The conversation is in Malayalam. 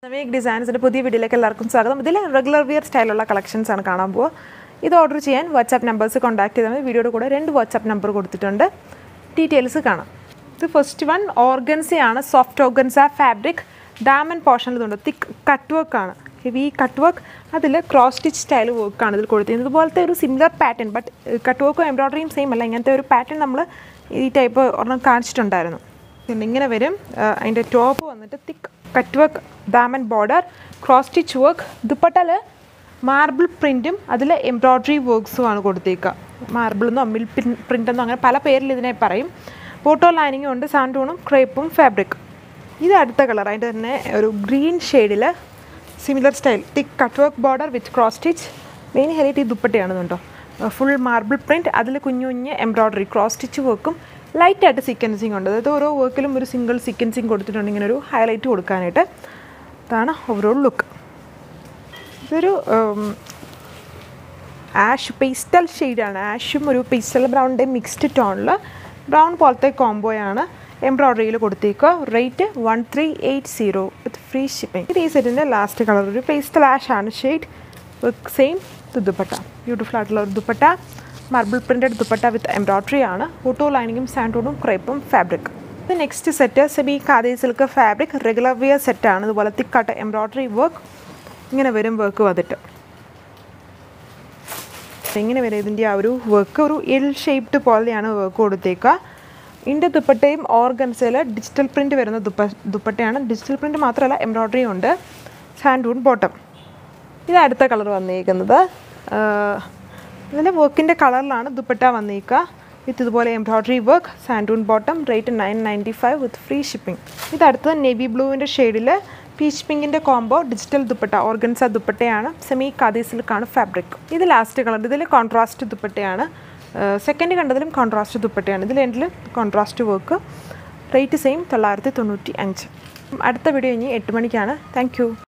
നവേക് ഡിസൈൻസിൻ്റെ പുതിയ വീഡിയോയിലേക്ക് എല്ലാവർക്കും സ്വാഗതം ഇതിൽ റെഗുലർ വിയർ സ്റ്റൈലുള്ള കളക്ഷൻസ് ആണ് കാണാൻ പോവുക ഇത് ഓർഡർ ചെയ്യാൻ വാട്സാപ്പ് നമ്പേഴ്സ് കോൺടാക്ട് ചെയ്താൽ മതി വീഡിയോയുടെ കൂടെ രണ്ട് വാട്സാപ്പ് നമ്പർ കൊടുത്തിട്ടുണ്ട് ഡീറ്റെയിൽസ് കാണാം ഇത് ഫസ്റ്റ് വൺ ഓർഗൻസയാണ് സോഫ്റ്റ് ഓർഗൻസ ഫാബ്രിക് ഡാമൻ പോർഷനിൽ ഇതുണ്ട് തിക്ക് കട്ട് വർക്ക് ആണ് ഹെവി കട്ട് വർക്ക് അതിൽ ക്രോസ് സ്റ്റിച്ച് സ്റ്റൈൽ വർക്കാണ് ഇതിൽ കൊടുത്തിരിക്കുന്നത് ഇതുപോലത്തെ ഒരു സിമിലർ പാറ്റേൺ ബട്ട് കട്ട് വർക്കും എംബ്രോയ്ഡറിയും സെയിം അല്ല ഇങ്ങനത്തെ ഒരു പാറ്റേൺ നമ്മൾ ഈ ടൈപ്പ് ഒരെണ്ണം കാണിച്ചിട്ടുണ്ടായിരുന്നു പിന്നെ ഇങ്ങനെ വരും ആ, അതിൻ്റെ ടോപ്പ് വന്നിട്ട് തിക്ക് കട്ട് വർക്ക് ദാമൻ ബോർഡർ ക്രോസ് സ്റ്റിച്ച് വർക്ക് ദുപ്പട്ടൽ മാർബിൾ പ്രിൻറ്റും അതിൽ എംബ്രോയ്ഡറി വർക്ക്സുമാണ് കൊടുത്തേക്കുക മാർബിൾ എന്നോ മിൽ പ്രിൻ്റ് എന്നോ അങ്ങനെ പല പേരിൽ ഇതിനെ പറയും ഫോട്ടോ ലൈനിങ്ങും ഉണ്ട് സാൻഡൂണും ക്രേപ്പും ഫാബ്രിക് ഇത് അടുത്ത കളർ അതിൻ്റെ തന്നെ ഒരു ഗ്രീൻ ഷെയ്ഡിൽ similar style thick cut work border with cross stitch main highlight ഈ ദുപ്പട്ടയാണെന്നുണ്ടോ ഫുൾ മാർബിൾ പ്രിൻറ്റ് അതിൽ കുഞ്ഞു കുഞ്ഞ് എംബ്രോയ്ഡറി ക്രോസ് സ്റ്റിച്ച് വർക്കും ലൈറ്റായിട്ട് സീക്വൻസിങ് ഉണ്ട് അതായത് ഓരോ വർക്കിലും ഒരു സിംഗിൾ സീക്വൻസിങ് കൊടുത്തിട്ടുണ്ട് ഇങ്ങനെ ഒരു ഹൈലൈറ്റ് കൊടുക്കാനായിട്ട് ഇതാണ് ഓവറോൾ ലുക്ക് ഇതൊരു ആഷ് പേസ്റ്റൽ ഷെയ്ഡാണ് ആഷും ഒരു പേസ്റ്റൽ ബ്രൗണിൻ്റെ മിക്സ്ഡ് ടോണിൽ ബ്രൗൺ പോലത്തെ കോംബോയാണ് എംബ്രോയ്ഡറിയിൽ കൊടുത്തേക്കുക rate one three eight zero with free shipping ഇത് ഈ സെറ്റിൻ്റെ ലാസ്റ്റ് കളർ ഒരു പേസ്റ്റൽ ആഷ് ആണ് ഷെയ്ഡ് സെയിം ദുപ്പട്ട ബ്യൂട്ടിഫുൾ ആയിട്ടുള്ള ഒരു dupatta marble printed dupatta with embroidery ആണ് ഫോട്ടോ ലൈനിങ്ങും സാൻഡൂണും ക്രേപ്പും ഫാബ്രിക് ഇത് next set semi khadi silk fabric regular wear സെറ്റാണ് ഇതുപോലെ തിക്കാട്ട് എംബ്രോയ്ഡറി വർക്ക് ഇങ്ങനെ വരും വർക്ക് വന്നിട്ട് ഇങ്ങനെ വരും ഇതിൻ്റെ ആ ഒരു വർക്ക് ഒരു എൽ ഷേപ്ഡ് പോലെയാണ് വർക്ക് കൊടുത്തേക്കുക ഇതിൻ്റെ ദുപ്പട്ടയും ഓർഗൻസയിൽ ഡിജിറ്റൽ പ്രിൻറ്റ് വരുന്ന ദുപ്പ ദുപ്പട്ടയാണ് ഡിജിറ്റൽ പ്രിൻറ്റ് മാത്രമല്ല എംബ്രോയ്ഡറിയും ഉണ്ട് സാൻഡൂൺ ബോട്ടം ഇത് അടുത്ത കളർ വന്നിരിക്കുന്നത് ഇതിൻ്റെ വർക്കിൻ്റെ കളറിലാണ് ദുപ്പട്ട വന്നിരിക്കുക വിത്ത് ഇതുപോലെ എംബ്രോയ്ഡറി വർക്ക് സാൻഡൂൺ bottom rate nine ninety five with free shipping ഇത് അടുത്തത് നെവി ബ്ലൂവിൻ്റെ ഷെയ്ഡിൽ പീച്ച് പിങ്കിൻ്റെ കോംബോ ഡിജിറ്റൽ ദുപ്പട്ട ഓർഗൻസ ദുപ്പട്ടയാണ് സെമി കാദി സിൽക്കാണ് ഫാബ്രിക് ഇത് ലാസ്റ്റ് കളർ ഇതിൽ കോൺട്രാസ്റ്റ് ദുപ്പട്ടയാണ് സെക്കൻഡ് കണ്ടതിലും കോൺട്രാസ്റ്റ് ദുപ്പട്ടയാണ് ഇതിൽ എൻഡിൽ കോൺട്രാസ്റ്റ് വർക്ക് റേറ്റ് സെയിം തൊള്ളായിരത്തി തൊണ്ണൂറ്റി അഞ്ച് അടുത്ത വീഡിയോ ഇനി എട്ട് മണിക്കാണ് താങ്ക്